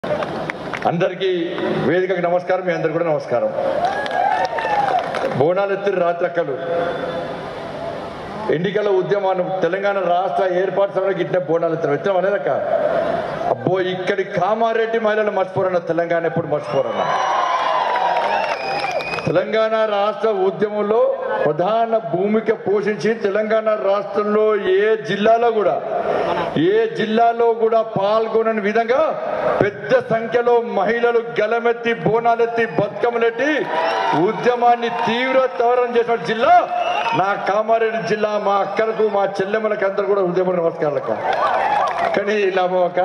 అందరికీ వేదికకి నమస్కారం మీ అందరికి కూడా నమస్కారం బోనాలు ఎత్తిరి రాత్రక్కలు ఎన్నికల ఉద్యమాన్ని తెలంగాణ రాష్ట్ర ఏర్పాటు సమయంలో ఇట్లా బోనాలు ఎత్తారు ఎత్తాం అనేదక్క అబ్బో ఇక్కడి కామారెడ్డి మహిళలు మర్చిపోరన్న తెలంగాణ ఎప్పుడు మర్చిపోరన్న తెలంగాణ రాష్ట్ర ఉద్యమంలో ప్రధాన భూమిక పోషించి తెలంగాణ రాష్ట్రంలో ఏ జిల్లాలో కూడా ఏ జిల్లాలో కూడా పాల్గొనని విధంగా పెద్ద సంఖ్యలో మహిళలు గలమెత్తి బోనాలెత్తి బతుకమ్మలెత్తి ఉద్యమాన్ని తీవ్రతరం చేసిన జిల్లా నా కామారెడ్డి జిల్లా మా అక్కలకు మా చెల్లెమ్మలకు అందరూ కూడా ఉద్యమ నమస్కారాలక్క కానీ ఇలా ఒక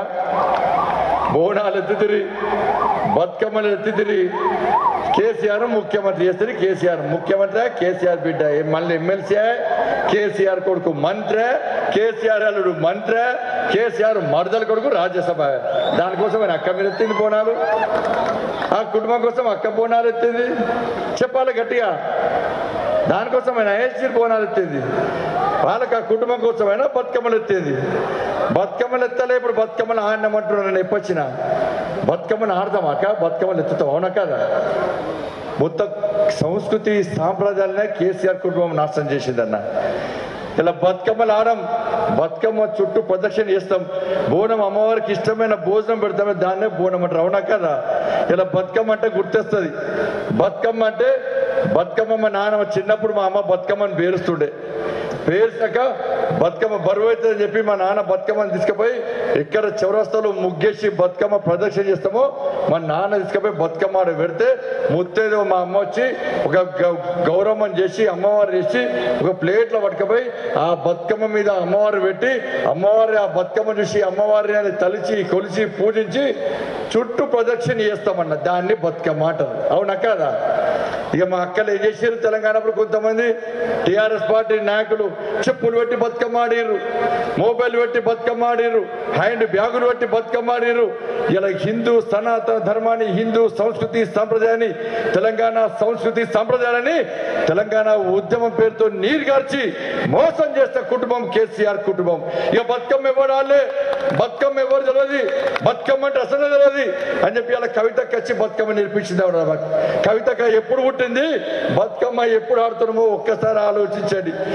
బోనాలు ఎత్తుతిరి బతుకమ్మలు ఎత్తుతిరి కేసీఆర్ ముఖ్యమంత్రి చేస్తుంది కేసీఆర్ ముఖ్యమంత్రి కేసీఆర్ బిడ్డ ఏ మళ్ళీ ఎమ్మెల్సీ కేసీఆర్ కొడుకు మంత్రి కేసీఆర్ అల్లుడు మంత్రి కేసీఆర్ మరదల కొడుకు రాజ్యసభ దానికోసం ఆయన అక్క మీద ఎత్తింది బోనాలు ఆ కుటుంబం కోసం అక్క బోనాలు ఎత్తింది చెప్పాలి గట్టిగా దానికోసం ఆయన ఐఎస్సీ బోనాలు ఎత్తింది వాళ్ళకి ఆ కుటుంబం కోసమైనా బతుకమ్మలు ఎత్తేది బతుకమ్మలు ఎత్తలే ఇప్పుడు బతుకమ్మలు ఆడినమంటున్నాను నేను ఎప్పొచ్చిన బతుకమ్మను ఆడదామాక బతుకమ్మలు ఎత్తుతాం అవునా కదా మొత్తం సంస్కృతి సాంప్రదాయాలనే కేసీఆర్ కుటుంబం నాశనం చేసిందన్న ఇలా బతుకమ్మలు ఆడం బతుకమ్మ చుట్టూ ప్రదక్షిణ చేస్తాం బోనం అమ్మవారికి ఇష్టమైన భోజనం పెడతామే దాన్నే బోనం అంటారు అవునా కదా ఇలా బతుకమ్మ అంటే గుర్తొస్తుంది బతుకమ్మ అంటే బతుకమ్మ మా నాన్న చిన్నప్పుడు మా అమ్మ బతుకమ్మని పేరుస్తుండే పేర్చాక బతుకమ్మ బరువు అవుతుందని చెప్పి మా నాన్న బతుకమ్మని తీసుకుపోయి ఎక్కడ చౌరస్తాలో ముగ్గేసి బతుకమ్మ ప్రదక్షిణ చేస్తామో మా నాన్న తీసుకుపోయి బతుకమ్మ ఆడ పెడితే ముత్తేదో మా అమ్మ వచ్చి ఒక గ- గౌరవం చేసి అమ్మవారు చేసి ఒక ప్లేట్లో పట్టుకుపోయి ఆ బతుకమ్మ మీద అమ్మవారు పెట్టి అమ్మవారి ఆ బతుకమ్మ చూసి అమ్మవారిని అని తలిచి కొలిచి పూజించి చుట్టూ ప్రదక్షిణ చేస్తామన్న దాన్ని బతుకమ్మ అంటారు అవునా కదా ఇక మా అక్కలు ఏం చేశారు తెలంగాణప్పుడు కొంతమంది టిఆర్ఎస్ పార్టీ నాయకులు చెప్పులు పెట్టి బతుకమ్మ ఆడిర్రు మొబైల్ పెట్టి బతుకమ్మ ఆడిర్రు హ్యాండ్ బ్యాగులు పెట్టి బతుకమ్మ ఆడిర్రు ఇలా హిందూ సనాతన ధర్మాన్ని హిందూ సంస్కృతి సంప్రదాయాన్ని తెలంగాణ సంస్కృతి సంప్రదాయాలని తెలంగాణ ఉద్యమం పేరుతో నీరుగార్చి మోసం చేసిన కుటుంబం కేసీఆర్ కుటుంబం ఇక బతుకమ్మ ఎవరు వాళ్ళే బతుకమ్మ ఎవరు తెలియదు బతుకమ్మ అంటే అసలు తెలియదు అని చెప్పి అలా కవితకి వచ్చి బతుకమ్మ నేర్పించింది ఆవిడ నాకు. కవితక ఎప్పుడు పుట్టింది బతుకమ్మ ఎప్పుడు ఆడుతున్నామో ఒక్కసారి ఆలోచించండి